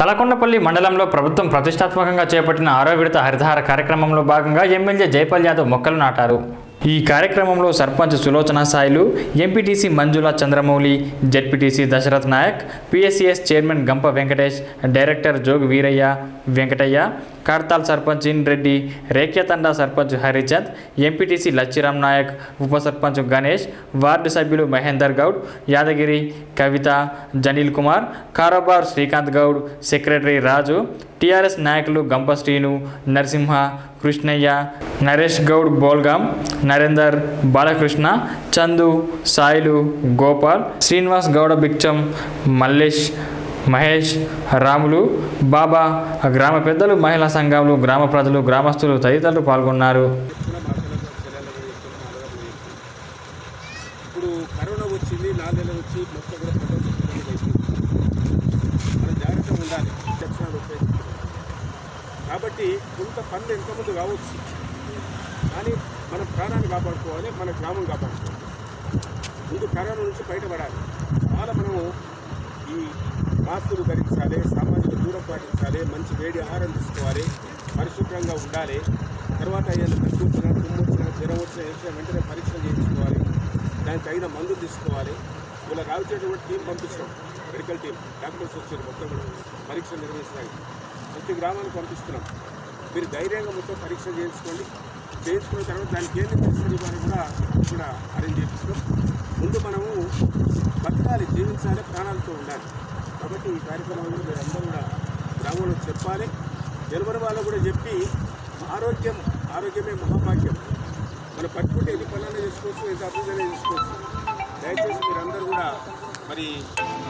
తలకొండపల్లి మండలంలో ప్రభుత్వం ప్రతిష్టాత్మకంగా చేపట్టిన ఆరో విడత హరితహార కార్యక్రమంలో భాగంగా ఎమ్మెల్యే జైపాల్ యాదవ్ మొక్కలు నాటారు ఈ కార్యక్రమంలో sarpanch Sulochana Sailu MPTC Manjula Chandramouli ZPTC Dasharath Naik PSCS chairman Gampa Venkatesh director Jog Veeraiah Venkataiah Kartal sarpanch ఇన్ రెడ్డి రేఖ్యతండా సర్పంచ్ హరిచంద్ ఎంపీటీసీ లచ్చిరామ్ నాయక్ ఉప సర్పంచ్ గణేష్ వార్డు సభ్యులు మహేందర్ గౌడ్ యాదగిరి కవిత జనీల్ కుమార్ కారోబార్ శ్రీకాంత్ గౌడ్ సెక్రటరీ రాజు టీఆర్ఎస్ నాయకులు గంప శ్రీను నరసింహ కృష్ణయ్య నరేష్ గౌడ్ బోల్గాం నరేందర్ బాలకృష్ణ చందు సాయిలు గోపాల్ శ్రీనివాస్ గౌడ బిచ్చం మల్లేష్ మహేష్ రాములు బాబా గ్రామ పెద్దలు మహిళా సంఘాలు గ్రామ ప్రజలు గ్రామస్తులు తదితరులు పాల్గొన్నారు ఇప్పుడు కరోనా వచ్చింది నాలుగు నెలలు వచ్చి మొత్తం కూడా ప్రపంచం అయిపోయింది మనం జాగ్రత్తగా ఉండాలి లక్షణాలు ఉపయోగించుకోవాలి కాబట్టి కొంత పనులు ఎంతమంది కావచ్చు కానీ మన ప్రాణాన్ని కాపాడుకోవాలి మన గ్రామం కాపాడుకోవాలి ముందు కరోనా నుంచి బయటపడాలి చాలా మనము ఈ మాస్కులు ధరించాలి సామాజిక దూరం పాటించాలి మంచి వేడి ఆహారం తీసుకోవాలి పరిశుభ్రంగా ఉండాలి తర్వాత ఏదైనా దగ్గు వచ్చినా తుమ్ము వచ్చినా జ్వరం వచ్చినా వేసిన వెంటనే పరీక్షలు చేయించుకోవాలి దానికి తగిన మందులు తీసుకోవాలి ఇలా రాల్చేటువంటి టీం పంపిస్తాం మెడికల్ టీం డాక్టర్స్ వచ్చారు మొత్తం కూడా పరీక్షలు నిర్వహించడానికి ప్రతి గ్రామానికి పంపిస్తున్నాం మీరు ధైర్యంగా మొత్తం పరీక్షలు చేయించుకోండి చేయించుకున్న తర్వాత దానికి ఏంటి పరీక్షలు ఇవ్వాలి కూడా కూడా అరేంజ్ చేపిస్తాం ముందు మనము బతకాలి జీవించాలి ప్రాణాలతో ఉండాలి కాబట్టి ఈ కార్యక్రమంలో మీరు అందరూ కూడా గ్రామంలో చెప్పాలి తెలియని వాళ్ళకు కూడా చెప్పి ఆరోగ్యం ఆరోగ్యమే మహాభాగ్యం మనం పట్టుకుంటే ఎన్ని పనులైనా చేసుకోవచ్చు ఎంత అభివృద్ధి చేసుకోవచ్చు దయచేసి మీరందరూ కూడా మరి